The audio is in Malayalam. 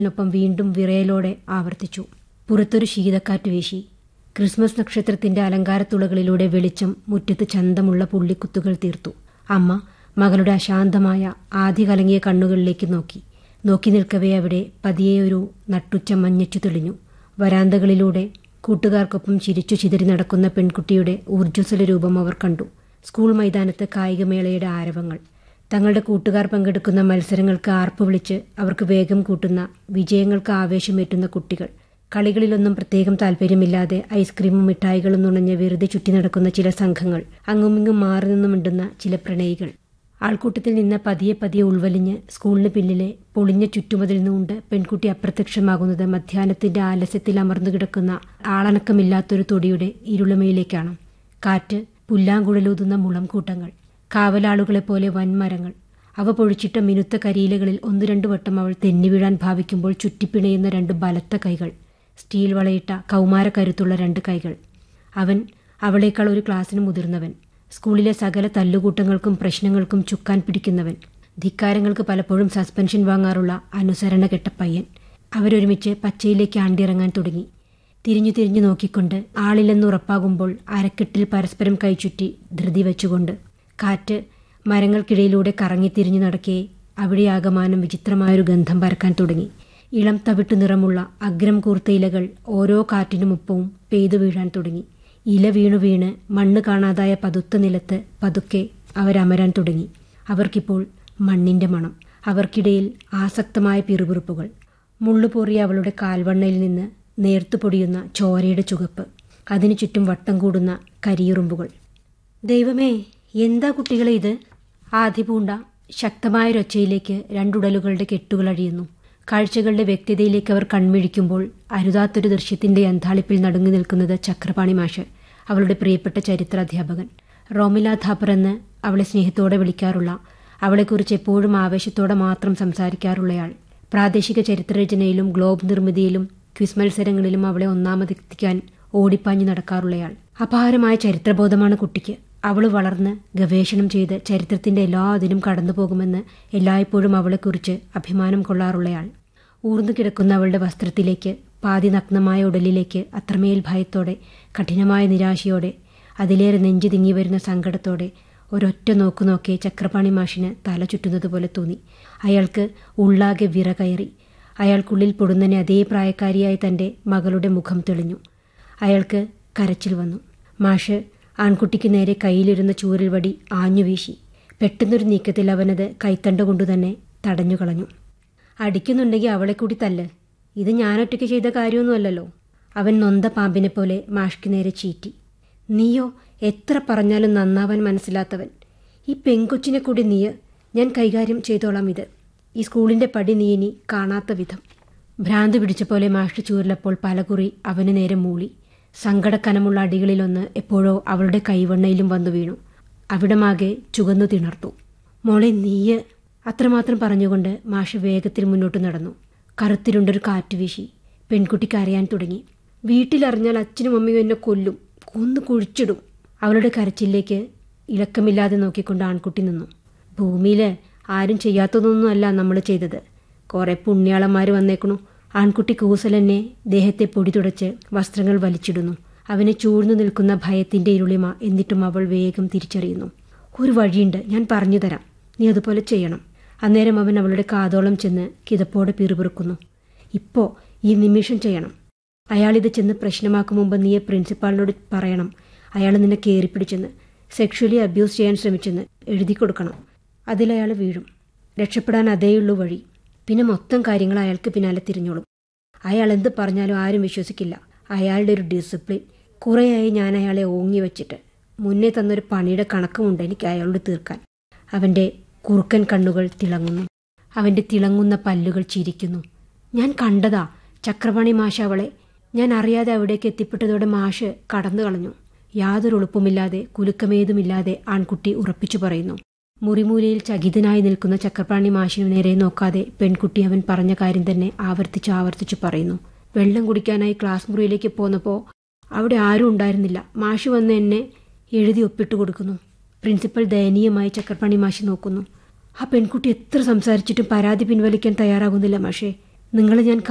നൊപ്പം വീണ്ടും വിറയലോടെ ആവർത്തിച്ചു പുറത്തൊരു ശീതക്കാറ്റ് വീശി ക്രിസ്മസ് നക്ഷത്രത്തിന്റെ അലങ്കാരത്തുളകളിലൂടെ വെളിച്ചം മുറ്റത്ത് ചന്തമുള്ള പുള്ളിക്കുത്തുകൾ തീർത്തു അമ്മ മകളുടെ അശാന്തമായ ആദ്യ കലങ്ങിയ കണ്ണുകളിലേക്ക് നോക്കി നോക്കി നിൽക്കവേ അവിടെ പതിയെ ഒരു നട്ടുച്ച മഞ്ഞച്ചു തെളിഞ്ഞു വരാന്തകളിലൂടെ കൂട്ടുകാർക്കൊപ്പം ചിരിച്ചു ചിതറി നടക്കുന്ന പെൺകുട്ടിയുടെ ഊർജ്ജസ്വല രൂപം അവർ കണ്ടു സ്കൂൾ മൈതാനത്ത് കായികമേളയുടെ ആരവങ്ങൾ തങ്ങളുടെ കൂട്ടുകാർ പങ്കെടുക്കുന്ന മത്സരങ്ങൾക്ക് ആർപ്പ് വിളിച്ച് അവർക്ക് വേഗം കൂട്ടുന്ന വിജയങ്ങൾക്ക് ആവേശമേറ്റുന്ന കുട്ടികൾ കളികളിലൊന്നും പ്രത്യേകം താല്പര്യമില്ലാതെ ഐസ്ക്രീമും മിഠായികളും നുണഞ്ഞ് വെറുതെ ചുറ്റി നടക്കുന്ന ചില സംഘങ്ങൾ അങ്ങുമിങ്ങും മാറി നിന്നും മിണ്ടുന്ന ചില പ്രണയികൾ ആൾക്കൂട്ടത്തിൽ നിന്ന് പതിയെ പതിയെ ഉൾവലിഞ്ഞ് സ്കൂളിന് പിന്നിലെ പൊളിഞ്ഞ ചുറ്റുമതിൽ നിന്നുകൊണ്ട് പെൺകുട്ടി അപ്രത്യക്ഷമാകുന്നത് മധ്യാഹ്നത്തിന്റെ ആലസ്യത്തിൽ അമർന്നു കിടക്കുന്ന ആളനക്കമില്ലാത്തൊരു തൊടിയുടെ ഇരുളമയിലേക്കാണ് കാറ്റ് പുല്ലാങ്കുഴലൂതുന്ന മുളം കൂട്ടങ്ങൾ കാവലാളുകളെപ്പോലെ വൻമരങ്ങൾ അവ പൊഴിച്ചിട്ട മിനുത്ത കരിയിലകളിൽ ഒന്നു രണ്ടു വട്ടം അവൾ തെന്നി വീഴാൻ ഭാവിക്കുമ്പോൾ ചുറ്റിപ്പിണയുന്ന രണ്ട് ബലത്ത കൈകൾ സ്റ്റീൽ വളയിട്ട കൗമാര കരുത്തുള്ള രണ്ട് കൈകൾ അവൻ അവളേക്കാൾ ഒരു ക്ലാസ്സിന് മുതിർന്നവൻ സ്കൂളിലെ സകല തല്ലുകൂട്ടങ്ങൾക്കും പ്രശ്നങ്ങൾക്കും ചുക്കാൻ പിടിക്കുന്നവൻ ധിക്കാരങ്ങൾക്ക് പലപ്പോഴും സസ്പെൻഷൻ വാങ്ങാറുള്ള അനുസരണ കെട്ട പയ്യൻ അവരൊരുമിച്ച് പച്ചയിലേക്ക് ആണ്ടിറങ്ങാൻ തുടങ്ങി തിരിഞ്ഞു തിരിഞ്ഞു നോക്കിക്കൊണ്ട് ആളില്ലെന്ന് ഉറപ്പാകുമ്പോൾ അരക്കെട്ടിൽ പരസ്പരം കൈചുറ്റി ധൃതി വെച്ചുകൊണ്ട് കാറ്റ് മരങ്ങൾക്കിടയിലൂടെ കറങ്ങിത്തിരിഞ്ഞു നടക്കെ അവിടെ ആകമാനം വിചിത്രമായൊരു ഗന്ധം പരക്കാൻ തുടങ്ങി ഇളം തവിട്ടു നിറമുള്ള അഗ്രം കൂർത്ത ഇലകൾ ഓരോ കാറ്റിനുമൊപ്പവും പെയ്തു വീഴാൻ തുടങ്ങി ഇല വീണു വീണ് മണ്ണ് കാണാതായ പതുത്ത നിലത്ത് പതുക്കെ അവരമരാൻ തുടങ്ങി അവർക്കിപ്പോൾ മണ്ണിന്റെ മണം അവർക്കിടയിൽ ആസക്തമായ പിറുപിറുപ്പുകൾ മുള്ളുപോറിയ അവളുടെ കാൽവണ്ണയിൽ നിന്ന് നേർത്തു പൊടിയുന്ന ചോരയുടെ ചുവപ്പ് അതിനു ചുറ്റും വട്ടം കൂടുന്ന കരിയുറുമ്പുകൾ ദൈവമേ എന്താ കുട്ടികളെ ഇത് ആദ്യപൂണ്ട ശക്തമായൊരൊച്ചയിലേക്ക് രണ്ടുടലുകളുടെ കെട്ടുകൾ അഴിയുന്നു കാഴ്ചകളുടെ വ്യക്തതയിലേക്ക് അവർ കൺമിഴിക്കുമ്പോൾ അരുതാത്തൊരു ദൃശ്യത്തിന്റെ അന്താളിപ്പിൽ നടുങ്ങി നിൽക്കുന്നത് ചക്രപാണി മാഷ് അവളുടെ പ്രിയപ്പെട്ട ചരിത്ര അധ്യാപകൻ റോമില ഥാപ്പർ എന്ന് അവളെ സ്നേഹത്തോടെ വിളിക്കാറുള്ള അവളെക്കുറിച്ച് എപ്പോഴും ആവേശത്തോടെ മാത്രം സംസാരിക്കാറുള്ളയാൾ പ്രാദേശിക ചരിത്രരചനയിലും ഗ്ലോബ് നിർമ്മിതിയിലും ക്വിസ് മത്സരങ്ങളിലും അവളെ ഒന്നാമതെത്തിക്കാൻ ഓടിപ്പാഞ്ഞു നടക്കാറുള്ളയാൾ അപാരമായ ചരിത്രബോധമാണ് കുട്ടിക്ക് അവൾ വളർന്ന് ഗവേഷണം ചെയ്ത് ചരിത്രത്തിന്റെ എല്ലാ അതിലും കടന്നു പോകുമെന്ന് എല്ലായ്പ്പോഴും അവളെക്കുറിച്ച് അഭിമാനം കൊള്ളാറുള്ളയാൾ ഊർന്നു കിടക്കുന്ന അവളുടെ വസ്ത്രത്തിലേക്ക് പാതി നഗ്നമായ ഉടലിലേക്ക് അത്രമേൽ ഭയത്തോടെ കഠിനമായ നിരാശയോടെ അതിലേറെ നെഞ്ചു തിങ്ങി വരുന്ന സങ്കടത്തോടെ ഒരൊറ്റ നോക്കു നോക്കേ ചക്രപാണി മാഷിന് തല ചുറ്റുന്നത് പോലെ തോന്നി അയാൾക്ക് ഉള്ളാകെ വിറ കയറി അയാൾക്കുള്ളിൽ പൊടുന്നനെ അതേ പ്രായക്കാരിയായ തന്റെ മകളുടെ മുഖം തെളിഞ്ഞു അയാൾക്ക് കരച്ചിൽ വന്നു മാഷ് ആൺകുട്ടിക്ക് നേരെ കയ്യിലിരുന്ന ചൂരൽ വടി ആഞ്ഞുവീശി പെട്ടെന്നൊരു നീക്കത്തിൽ അവനത് കൈത്തണ്ട കൊണ്ടുതന്നെ തടഞ്ഞു കളഞ്ഞു അടിക്കുന്നുണ്ടെങ്കിൽ അവളെ കൂടി തല്ല് ഇത് ഞാനൊറ്റയ്ക്ക് ചെയ്ത കാര്യമൊന്നുമല്ലല്ലോ അവൻ നൊന്ത പാമ്പിനെ പോലെ മാഷ്ക്ക് നേരെ ചീറ്റി നീയോ എത്ര പറഞ്ഞാലും നന്നാവാൻ മനസ്സിലാത്തവൻ ഈ പെങ്കൊച്ചിനെ കൂടി നീ ഞാൻ കൈകാര്യം ചെയ്തോളാം ഇത് ഈ സ്കൂളിന്റെ പടി നീ ഇനി കാണാത്ത വിധം ഭ്രാന്ത് പിടിച്ച പോലെ മാഷ് ചൂരിലപ്പോൾ പലകുറി അവന് നേരെ മൂളി സങ്കടക്കനമുള്ള അടികളിലൊന്ന് എപ്പോഴോ അവളുടെ കൈവണ്ണയിലും വന്നു വീണു അവിടമാകെ ചുവന്നു തിണർത്തു മോളെ നീയ് അത്രമാത്രം പറഞ്ഞുകൊണ്ട് മാഷ് വേഗത്തിൽ മുന്നോട്ട് നടന്നു കറുത്തിരുണ്ടൊരു കാറ്റ് വീശി പെൺകുട്ടിക്ക് അറിയാൻ തുടങ്ങി വീട്ടിലറിഞ്ഞാൽ അച്ഛനും അമ്മയും എന്നെ കൊല്ലും കൊന്നു കുഴിച്ചിടും അവളുടെ കരച്ചിലേക്ക് ഇളക്കമില്ലാതെ നോക്കിക്കൊണ്ട് ആൺകുട്ടി നിന്നു ഭൂമിയിൽ ആരും ചെയ്യാത്തതൊന്നുമല്ല നമ്മൾ ചെയ്തത് കുറെ പുണ്യാളന്മാർ വന്നേക്കണു ആൺകുട്ടി കൂസലെന്നെ ദേഹത്തെ പൊടി തുടച്ച് വസ്ത്രങ്ങൾ വലിച്ചിടുന്നു അവനെ ചൂഴ്ന്നു നിൽക്കുന്ന ഭയത്തിന്റെ ഇരുളിമ എന്നിട്ടും അവൾ വേഗം തിരിച്ചറിയുന്നു ഒരു വഴിയുണ്ട് ഞാൻ പറഞ്ഞു തരാം നീ അതുപോലെ ചെയ്യണം അന്നേരം അവൻ അവളുടെ കാതോളം ചെന്ന് കിതപ്പോടെ പിറുപിറുക്കുന്നു ഇപ്പോ ഈ നിമിഷം ചെയ്യണം അയാളിത് ചെന്ന് പ്രശ്നമാക്കും മുമ്പ് നീ പ്രിൻസിപ്പാളിനോട് പറയണം അയാൾ നിന്നെ കയറിപ്പിടിച്ചെന്ന് സെക്ഷലി അബ്യൂസ് ചെയ്യാൻ ശ്രമിച്ചെന്ന് എഴുതി കൊടുക്കണം അതിലയാൾ വീഴും രക്ഷപ്പെടാൻ അതേയുള്ളൂ വഴി പിന്നെ മൊത്തം കാര്യങ്ങൾ അയാൾക്ക് പിന്നാലെ തിരിഞ്ഞോളും അയാൾ എന്ത് പറഞ്ഞാലും ആരും വിശ്വസിക്കില്ല അയാളുടെ ഒരു ഡിസിപ്ലിൻ കുറേയായി ഞാൻ അയാളെ ഓങ്ങി വെച്ചിട്ട് മുന്നേ തന്നൊരു പണിയുടെ കണക്കുമുണ്ട് എനിക്ക് അയാളോട് തീർക്കാൻ അവൻ്റെ കുറുക്കൻ കണ്ണുകൾ തിളങ്ങുന്നു അവൻ്റെ തിളങ്ങുന്ന പല്ലുകൾ ചിരിക്കുന്നു ഞാൻ കണ്ടതാ ചക്രപാണി മാഷ അവളെ ഞാൻ അറിയാതെ അവിടേക്ക് എത്തിപ്പെട്ടതോടെ മാഷ് കടന്നു കളഞ്ഞു യാതൊരു ഉളുപ്പുമില്ലാതെ കുലുക്കമേതുമില്ലാതെ ആൺകുട്ടി ഉറപ്പിച്ചു പറയുന്നു മുറിമൂലയിൽ ചകിതനായി നിൽക്കുന്ന ചക്രപാണി മാഷിനു നേരെ നോക്കാതെ പെൺകുട്ടി അവൻ പറഞ്ഞ കാര്യം തന്നെ ആവർത്തിച്ച് ആവർത്തിച്ചു പറയുന്നു വെള്ളം കുടിക്കാനായി ക്ലാസ് മുറിയിലേക്ക് പോന്നപ്പോൾ അവിടെ ആരും ഉണ്ടായിരുന്നില്ല മാഷ് വന്ന് എന്നെ എഴുതി ഒപ്പിട്ട് കൊടുക്കുന്നു പ്രിൻസിപ്പൽ ദയനീയമായി ചക്രപാണി മാഷി നോക്കുന്നു ആ പെൺകുട്ടി എത്ര സംസാരിച്ചിട്ടും പരാതി പിൻവലിക്കാൻ തയ്യാറാകുന്നില്ല മാഷേ നിങ്ങളെ ഞാൻ